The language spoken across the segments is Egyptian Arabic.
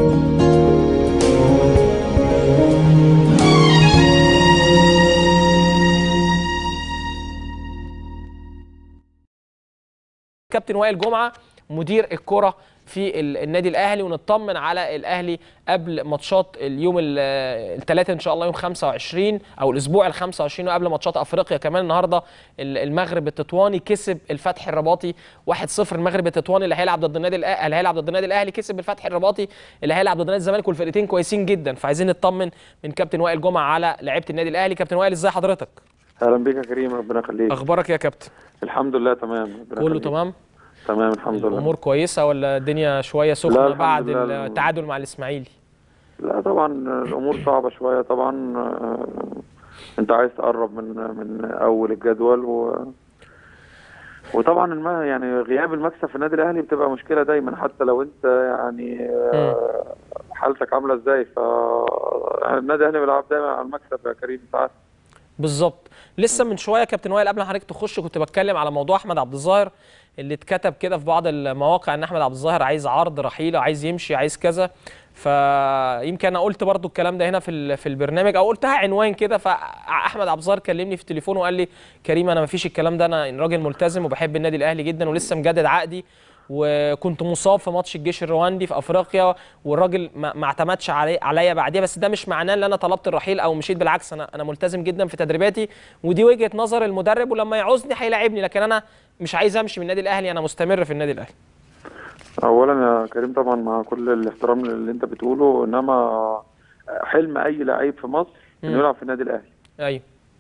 كابتن وائل جمعه مدير الكره في ال- النادي الاهلي ونطمن على الاهلي قبل ماتشات اليوم الثلاثاء ان شاء الله يوم 25 او الاسبوع ال 25 وقبل ماتشات افريقيا كمان النهارده ال- المغرب التطواني كسب الفتح الرباطي 1-0 المغرب التطواني اللي هيلعب ضد النادي الأهلي اللي هيلعب ضد النادي الاهلي كسب الفتح الرباطي اللي هيلعب ضد نادي الزمالك والفرقتين كويسين جدا فعايزين نطمن من كابتن وائل جمعه على لعيبه النادي الاهلي كابتن وائل ازاي حضرتك اهلا بيك يا كريم ربنا يخليك اخبارك يا كابتن الحمد لله تمام ربنا كله يخليك. تمام تمام الحمد لله الامور كويسه ولا الدنيا شويه لا، سخنه الحمد بعد لله. التعادل مع الاسماعيلي لا طبعا الامور صعبه شويه طبعا آه، انت عايز تقرب من من اول الجدول و وطبعا الم... يعني غياب المكسب في النادي الاهلي بتبقى مشكله دايما حتى لو انت يعني آه، حالتك عامله ازاي ف النادي الاهلي بيلعب دايما على المكسب يا كريم ساعات بالظبط لسه من شويه كابتن وائل قبل ما حضرتك تخش كنت بتكلم على موضوع احمد عبد الظاهر اللي اتكتب كده في بعض المواقع ان احمد عبد الظاهر عايز عرض رحيله عايز يمشي عايز كذا فيمكن انا قلت برضو الكلام ده هنا في ال- في البرنامج او قلتها عنوان كده فاحمد عبد الظاهر كلمني في التليفون وقال لي كريم انا ما فيش الكلام ده انا راجل ملتزم وبحب النادي الاهلي جدا ولسه مجدد عقدي وكنت مصاب في ماتش الجيش الرواندي في افريقيا والراجل ما ما اعتمدش علي عليا بعديها بس ده مش معناه ان انا طلبت الرحيل او مشيت بالعكس انا انا ملتزم جدا في تدريباتي ودي وجهه نظر المدرب ولما يعوزني هيلاعبني لكن انا مش عايز امشي من النادي الاهلي انا مستمر في النادي الاهلي اولا يا كريم طبعا مع كل الاحترام اللي انت بتقوله انما حلم اي لعيب في مصر انه مم. يلعب في النادي الاهلي ايوه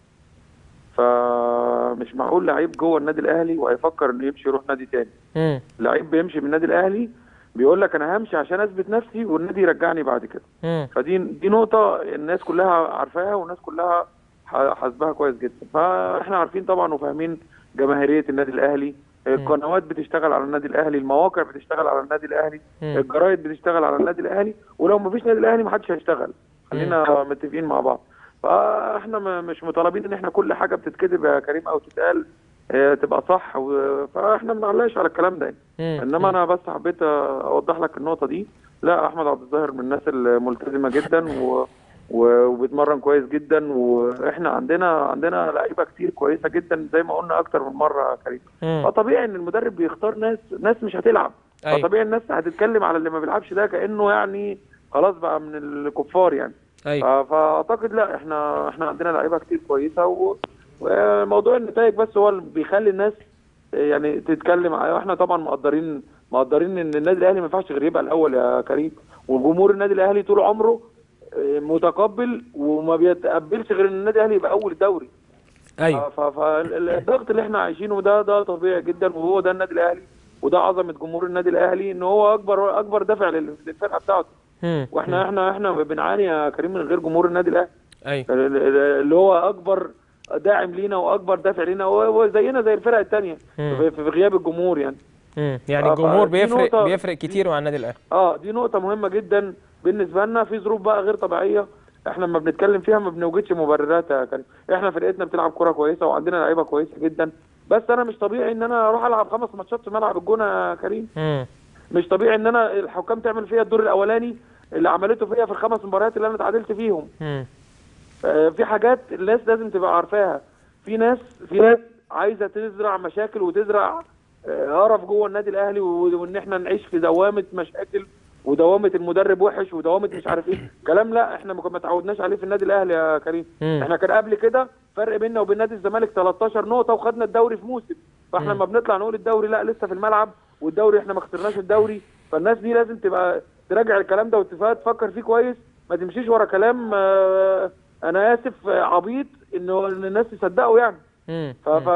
فمش معقول لعيب جوه النادي الاهلي وهيفكر انه يمشي يروح نادي تاني امم لعيب بيمشي من النادي الاهلي بيقول لك انا همشي عشان اثبت نفسي والنادي يرجعني بعد كده امم فدي دي نقطه الناس كلها عارفاها والناس كلها ح- حاسباها كويس جدا فاحنا عارفين طبعا وفاهمين جماهيريه النادي الاهلي القنوات بتشتغل على النادي الاهلي المواقع بتشتغل على النادي الاهلي مم. الجرايد بتشتغل على النادي الاهلي ولو ما فيش نادي الاهلي ما حدش هيشتغل خلينا متفقين مع بعض فاحنا م- مش مطالبين ان احنا كل حاجه بتتكتب يا كريم او تتقال آه، تبقى صح و... فاحنا ما بنعلقش على الكلام ده مم. انما انا بس حبيت اوضح لك النقطه دي لا احمد عبد الظاهر من الناس الملتزمه جدا و... و- وبيتمرن كويس جدا واحنا عندنا عندنا لعيبه كتير كويسه جدا زي ما قلنا اكتر من مره يا كريم مم. فطبيعي ان المدرب بيختار ناس ناس مش هتلعب أيوة. فطبيعي الناس هتتكلم على اللي ما بيلعبش ده كانه يعني خلاص بقى من الكفار يعني ايوه ف- فاعتقد لا احنا احنا عندنا لعيبه كتير كويسه و... وموضوع النتائج بس هو اللي بيخلي الناس يعني تتكلم عليه واحنا طبعا مقدرين مقدرين ان النادي الاهلي ما ينفعش غير يبقى الاول يا كريم وجمهور النادي الاهلي طول عمره آه، متقبل وما بيتقبلش غير ان النادي الاهلي يبقى اول الدوري ايوه فالضغط اللي احنا عايشينه ده ده طبيعي جدا وهو ده النادي الاهلي وده عظمه جمهور النادي الاهلي ان هو اكبر اكبر دافع لل- للفرقه بتاعته مم. واحنا احنا احنا بنعاني يا كريم من غير جمهور النادي الاهلي ايوه اللي هو اكبر داعم لينا واكبر دافع لينا هو زينا زي الفرق الثانيه مم. في في غياب الجمهور يعني مم. يعني آه، الجمهور فدي بيفرق نقطة- بيفرق كتير مع النادي الاهلي اه دي نقطه مهمه جدا بالنسبه لنا في ظروف بقى غير طبيعيه احنا لما بنتكلم فيها ما بنوجدش مبررات يا كريم احنا فرقتنا بتلعب كوره كويسه وعندنا لعيبه كويسه جدا بس انا مش طبيعي ان انا اروح العب خمس ماتشات في ملعب الجونه يا كريم مم. مش طبيعي ان انا الحكام تعمل فيا الدور الاولاني اللي عملته فيا في الخمس مباريات اللي انا اتعادلت فيهم مم. آه، في حاجات الناس لازم تبقى عارفاها في ناس في ناس عايزه تزرع مشاكل وتزرع آه، قرف جوه النادي الاهلي و- وان احنا نعيش في دوامه مشاكل ودوامه المدرب وحش ودوامه مش عارف ايه كلام لا احنا ما ما تعودناش عليه في النادي الاهلي يا كريم مم. احنا كان قبل كده فرق بيننا وبين نادي الزمالك 13 نقطه وخدنا الدوري في موسم فاحنا لما بنطلع نقول الدوري لا لسه في الملعب والدوري احنا ما خسرناش الدوري فالناس دي لازم تبقى تراجع الكلام ده وتفكر فيه كويس ما تمشيش ورا كلام آه، انا اسف آه، عبيط انه إن الناس تصدقه يعني مم. ف... ف...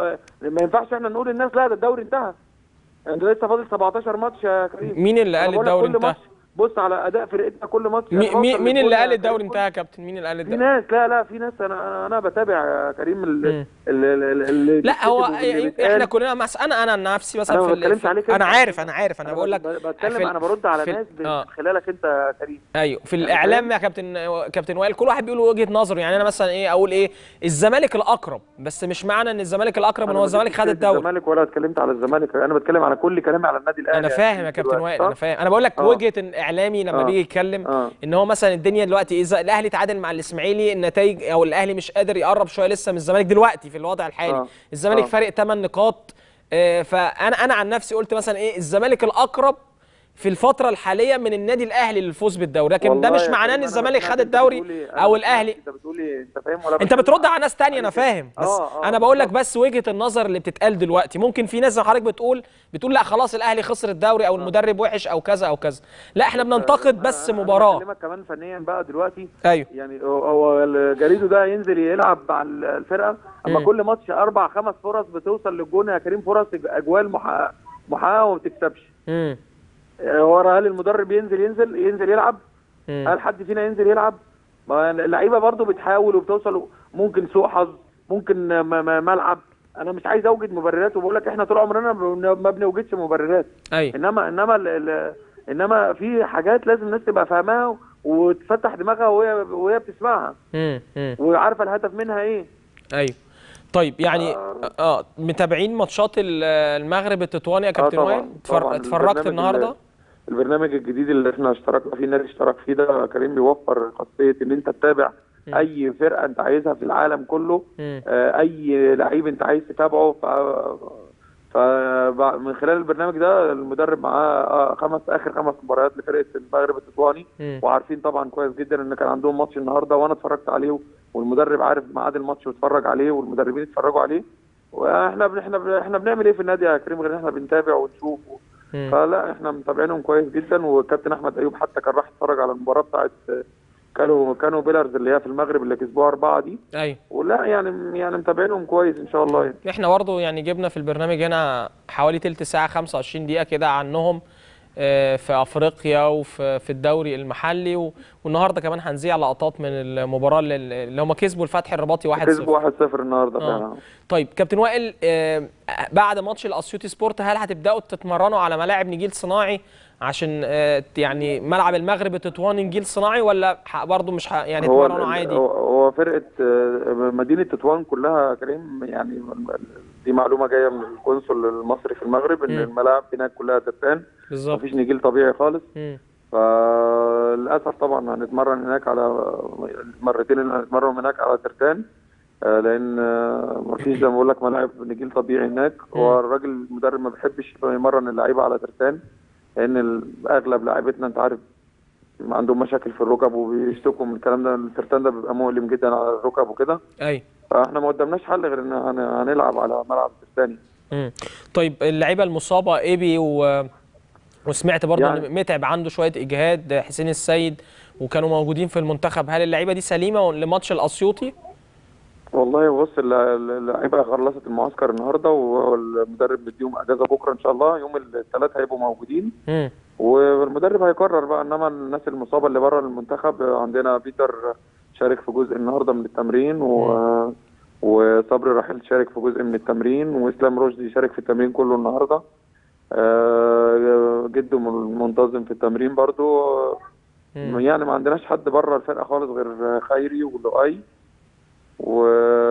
ما ينفعش احنا نقول للناس لا ده الدوري انتهى انت لسه فاضل 17 ماتش يا كريم مين اللي أنا قال بقول لك الدوري كل انتهى؟ ماتش بص على اداء فرقتنا كل ماتش مي- أنا مي- بوصل مين للجول اللي يا قال كريم الدوري كل- انتهى يا كابتن مين اللي قال في الدوري ناس لا لا في ناس انا انا بتابع يا كريم ال... مم. ال... ال... ال... لا هو اللي يعني بيتقال. احنا كلنا مس... انا انا عن نفسي مثلا أنا في ما ال- بتكلمش في- عليك انا أنت. عارف انا عارف انا أنا بقول لك ب- في بتكلم ال- انا برد على في ال- ناس من آه. خلالك انت يا كريم ايوه في يعني الاعلام فاهم؟ يا كابتن كابتن وائل كل واحد بيقول وجهه نظره يعني انا مثلا ايه اقول ايه الزمالك الاقرب بس مش معنى ان الزمالك الاقرب ان أنا هو ما الزمالك جبتش خد سيرة الدوري الزمالك ولا اتكلمت على الزمالك انا بتكلم على كل كلامي على النادي الاهلي انا فاهم يا كابتن دلوقتي، وائل صح؟ انا فاهم انا بقول لك آه. وجهه إن الاعلامي لما آه. بيجي يتكلم اه ان هو مثلا الدنيا دلوقتي اذا الاهلي تعادل مع الاسماعيلي النتائج او الاهلي مش قادر يقرب شويه لسه من الزمالك دلوقتي في الوضع الحالي آه. الزمالك آه. فارق 8 نقاط آه، فانا انا عن نفسي قلت مثلا ايه الزمالك الاقرب في الفترة الحالية من النادي الأهلي للفوز بالدوري، لكن ده والله مش يا معناه كريم إن أنا الزمالك سمعت خد أنت الدوري بتقولي- أنا أو سمعت الأهلي انت بتقولي انت فاهم ولا انت بتقول؟ بترد على ناس تانية انا فاهم بس آه، آه، انا بقول لك بالظبط. بس وجهة النظر اللي بتتقال دلوقتي ممكن في ناس زي ما حضرتك بتقول بتقول لا خلاص الاهلي خسر الدوري او المدرب وحش او كذا او كذا لا احنا بننتقد أنا- بس أنا- أنا مباراة بكلمك كمان فنيا بقى دلوقتي ايوه يعني هو- هو الجريدو ده ينزل يلعب مع الفرقه اما مم. كل ماتش اربع خمس فرص بتوصل للجون يا كريم فرص اجوال محققه محققه وما بتكسبش امم هو هل المدرب ينزل ينزل ينزل يلعب مم. هل حد فينا ينزل يلعب ما اللعيبه برضو بتحاول وبتوصل ممكن سوء حظ ممكن م- م- ملعب انا مش عايز اوجد مبررات وبقول لك احنا طول عمرنا بن- ما بنوجدش مبررات ايوه انما انما ال ال انما في حاجات لازم الناس تبقى فاهماها وتفتح دماغها وهي وهي بتسمعها امم امم وعارفه الهدف منها ايه ايوه طيب يعني اه متابعين ماتشات ال- المغرب التطواني يا كابتن طبعاً، وائل اتفر- طبعاً. اتفرجت البرنامج النهارده ال- البرنامج الجديد اللي احنا اشتركنا فيه النادي اشترك فيه ده كريم بيوفر خاصيه ان انت تتابع مم. اي فرقه انت عايزها في العالم كله مم. آه، اي لعيب انت عايز تتابعه ف فمن خلال البرنامج ده المدرب معاه آه، خمس اخر خمس مباريات لفرقه المغرب التطواني مم. وعارفين طبعا كويس جدا ان كان عندهم ماتش النهارده وانا اتفرجت عليه والمدرب عارف ميعاد الماتش واتفرج عليه والمدربين اتفرجوا عليه واحنا بن- احنا بن- احنا بنعمل ايه في النادي يا كريم غير ان احنا بنتابع ونشوف مم. فلا احنا متابعينهم كويس جدا والكابتن احمد ايوب حتى كان راح يتفرج على المباراه بتاعت كانوا كانوا بيلرز اللي هي في المغرب اللي كسبوها اربعه دي ايوه ولا يعني يعني متابعينهم كويس ان شاء الله يعني. احنا برضه يعني جبنا في البرنامج هنا حوالي تلت ساعة 25 دقيقة كده عنهم آه، في افريقيا وفي في الدوري المحلي و- والنهارده كمان هنذيع لقطات من المباراة اللي, اللي هم كسبوا الفتح الرباطي 1-0 كسبوا 1-0 النهارده آه. فعلا طيب كابتن وائل آه، بعد ماتش الاسيوطي سبورت هل هتبداوا تتمرنوا على ملاعب نجيل صناعي عشان آه، يعني ملعب المغرب التطواني نجيل صناعي ولا ح- برضه مش ح- يعني هو تتمرنوا ال- عادي هو- هو فرقه آه، مدينه تطوان كلها يا كريم يعني دي معلومه جايه من القنصل المصري في المغرب ان مم. الملاعب هناك كلها ترتان بالظبط مفيش نجيل طبيعي خالص مم. فللاسف طبعا هنتمرن هناك على مرتين هنتمرن هناك على ترتان آه، لان آه، مفيش زي ما بقول لك ملاعب نجيل طبيعي هناك هو الراجل المدرب ما بيحبش يمرن اللعيبه على ترتان لان ال- اغلب لاعيبتنا انت عارف عندهم مشاكل في الركب وبيشتكوا من الكلام ده الترتان ده بيبقى مؤلم جدا على الركب وكده ايوه فاحنا ما قدامناش حل غير ان هن- هنلعب على ملعب ترتاني مم. طيب اللعيبه المصابه ايبي و... وسمعت برضه يعني- ان متعب عنده شويه اجهاد حسين السيد وكانوا موجودين في المنتخب هل اللعيبه دي سليمه لماتش الاسيوطي والله بص الل- الل- اللعيبه خلصت المعسكر النهارده والمدرب مديهم اجازه بكره ان شاء الله يوم الثلاث هيبقوا موجودين مم. والمدرب هيقرر بقى انما الناس المصابه اللي بره المنتخب عندنا بيتر شارك في جزء النهارده من التمرين و وصبري رحيل شارك في جزء من التمرين واسلام رشدي شارك في التمرين كله النهارده آه، جده من- منتظم في التمرين برضو مم. يعني ما عندناش حد بره الفرقه خالص غير خيري ولؤي و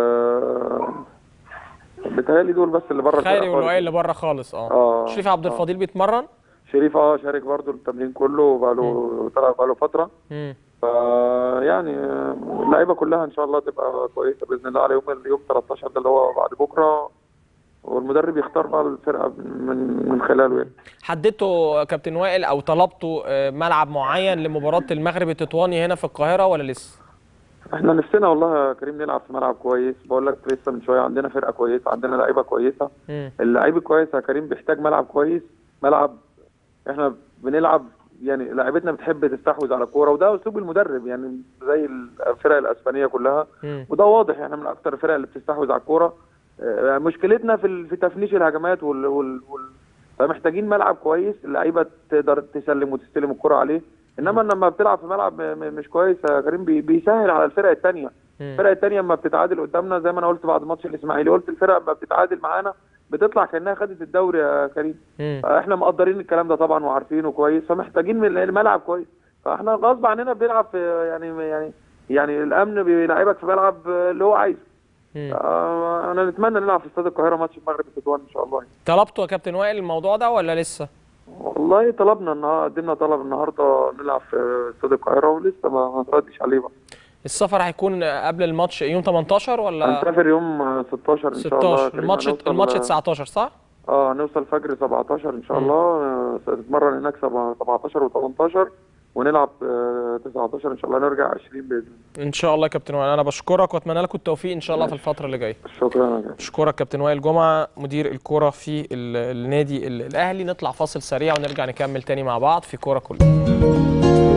بيتهيألي دول بس اللي بره الفرقه خيري خالص. والوائل اللي بره خالص اه اه شريف عبد آه. الفضيل بيتمرن شريف اه شارك برضو التمرين كله بقاله طلع بقاله فتره مم. فيعني اللعيبه كلها ان شاء الله تبقى كويسه باذن الله على يوم اليوم 13 ده اللي هو بعد بكره والمدرب يختار بقى الفرقه من من خلاله يعني حددتوا كابتن وائل او طلبتوا آه، ملعب معين لمباراه المغرب التطواني هنا في القاهره ولا لسه احنا نفسنا والله يا كريم نلعب في ملعب كويس بقول لك لسه من شويه عندنا فرقه كويسه عندنا لعيبه كويسه مم. اللعيب الكويس يا كريم بيحتاج ملعب كويس ملعب احنا بنلعب يعني لعيبتنا بتحب تستحوذ على الكوره وده اسلوب المدرب يعني زي الفرق الاسبانيه كلها مم. وده واضح احنا من اكتر الفرق اللي بتستحوذ على الكوره آه، مشكلتنا في ال- في تفنيش الهجمات وال, وال, وال فمحتاجين ملعب كويس اللعيبه تقدر تسلم وتستلم الكره عليه انما لما بتلعب في ملعب م- م- مش كويس يا كريم بي- بيسهل على الفرق الثانيه مم. الفرق الثانيه لما بتتعادل قدامنا زي ما انا قلت بعد ماتش الاسماعيلي قلت الفرق لما بتتعادل معانا بتطلع كانها خدت الدوري يا كريم مم. فاحنا مقدرين الكلام ده طبعا وعارفينه كويس فمحتاجين من الملعب كويس فاحنا غصب عننا بنلعب في يعني يعني يعني الامن بيلعبك في ملعب اللي هو عايزه مم. آه، انا نتمنى نلعب في استاد القاهره ماتش المغرب التطوان ان شاء الله طلبتوا يا كابتن وائل الموضوع ده ولا لسه والله والله طلبنا النهارده قدمنا طلب النهارده نلعب في استاد القاهره ولسه ما ما ردش عليه بقى السفر هيكون قبل الماتش يوم 18 ولا هنسافر يوم 16 ان شاء الله 16 كريم. الماتش هنوصل- الماتش 19 صح؟ اه نوصل فجر 17 ان شاء مم. الله آه، نتمرن هناك سبعة- 17 و18 ونلعب آه، 19 ان شاء الله نرجع 20 باذن الله ان شاء الله يا كابتن وائل انا بشكرك واتمنى لكم التوفيق ان شاء الله في الفتره اللي جايه شكرا يا جماعة. اشكرك كابتن وائل جمعه مدير الكوره في ال- النادي ال- الاهلي نطلع فاصل سريع ونرجع نكمل تاني مع بعض في كوره كلها